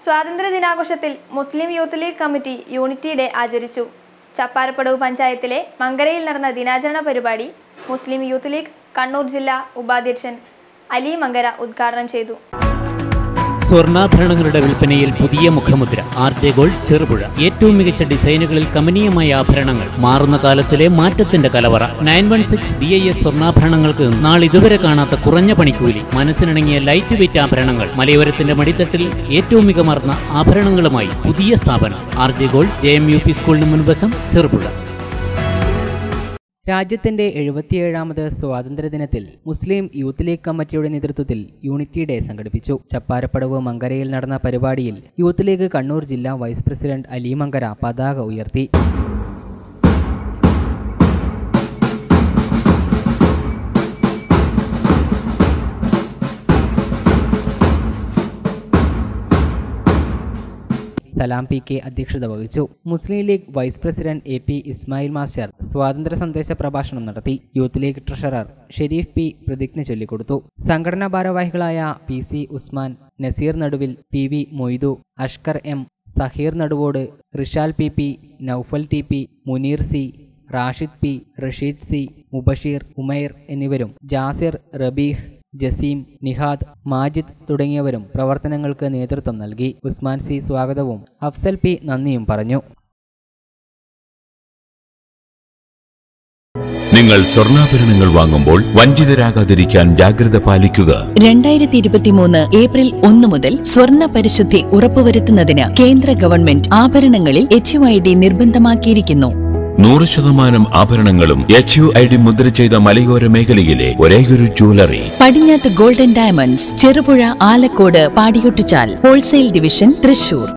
സ്വാതന്ത്ര്യ ദിനാഘോഷത്തിൽ Muslim Youth League committee unity day ആചരിച്ചു ചപ്പാരപ്പടവ് പഞ്ചായത്തിലെ മങ്കരയിൽ നടന്ന ദിനാചരണ പരിപാടി മുസ്ലിം യൂത്ത് ലീഗ് കണ്ണൂർ ജില്ലാ ഉപാധ്യക്ഷൻ അലി മങ്കര ഉദ്ഘാടനം ചെയ്തു സ്വർണ്ണാഭരണങ്ങളുടെ വിൽപ്പനയിൽ പുതിയ മുഖമുദ്ര ആർ ജെ ഗോൾഡ് ചെറുപുഴ ഏറ്റവും മികച്ച ഡിസൈനുകളിൽ കമനീയമായ ആഭരണങ്ങൾ മാറുന്ന കാലത്തിലെ മാറ്റത്തിന്റെ കലവറ nine one six B I S സ്വർണ്ണാഭരണങ്ങൾക്ക് നാളിതുവരെ കാണാത്ത കുറഞ്ഞ പണിക്കൂലി മനസ്സിനിണങ്ങിയ ലൈറ്റ് വെയിറ്റ് ആഭരണങ്ങൾ മലയോരത്തിന്റെ മടിത്തട്ടിൽ ഏറ്റവും മികമാർന്ന ആഭരണങ്ങളുമായി പുതിയ സ്ഥാപനം R J gold J M U P സ്കൂളിന് മുൻവശം ചെറുപുഴ രാജ്യത്തിന്റെ എഴുപത്തിയേഴാമത് സ്വാതന്ത്ര്യദിനത്തിൽ മുസ്ലിം യൂത്ത് ലീഗ് കമ്മിറ്റിയുടെ നേതൃത്വത്തിൽ യൂണിറ്റി ഡേ സംഘടിപ്പിച്ചു ചപ്പാരപ്പടവ് മങ്കരയിൽ നടന്ന പരിപാടിയിൽ യൂത്ത് ലീഗ് കണ്ണൂർ ജില്ലാ വൈസ് പ്രസിഡന്റ് അലി മങ്കര പതാക ഉയർത്തി സലാം പി കെ അധ്യക്ഷത വഹിച്ചു Muslim League vice president A P Ismail master സ്വാതന്ത്ര്യ സന്ദേശ പ്രഭാഷണം നടത്തി യൂത്ത് ലീഗ് ട്രഷറർ ഷെരീഫ് പി പ്രതിജ്ഞ ചൊല്ലിക്കൊടുത്തു സംഘടനാ ഭാരവാഹികളായ P C Usman Naseer Naduvil P V Moidu Ashkar M Saheer Naduvode Rishal P P Naufal T P Muneer C Rashid P Rasheed C Mubasheer Umair എന്നിവരും ജാസിർ റബീഹ് ജസീം നിഹാദ് മാജിദ് തുടങ്ങിയവരും പ്രവർത്തനങ്ങൾക്ക് നേതൃത്വം നൽകി ഉസ്മാൻ സി സ്വാഗതവും അഫ്സൽ പി നന്ദിയും പറഞ്ഞു നിങ്ങൾ സ്വർണ്ണാഭരണങ്ങൾ വാങ്ങുമ്പോൾ വഞ്ചിതരാകാതിരിക്കാൻ ജാഗ്രത പാലിക്കുക രണ്ടായിരത്തി ഇരുപത്തിമൂന്ന് ഏപ്രിൽ ഒന്ന് മുതൽ സ്വർണ്ണ പരിശുദ്ധി ഉറപ്പുവരുത്തുന്നതിന് കേന്ദ്ര ഗവൺമെന്റ് ആഭരണങ്ങളിൽ എച്ച് ഐ ഡി നിർബന്ധമാക്കിയിരിക്കുന്നു നൂറ് ശതമാനം ആഭരണങ്ങളും എച്ച് യു ഐ ഡി മുദ്ര ചെയ്ത മലയോര മേഖലയിലെ ഒരേയൊരു jewellery Padinjath golden diamonds Cherupuzha Alakode പാടിയൊട്ടിച്ചാൽ ഹോൾസെയിൽ ഡിവിഷൻ തൃശൂർ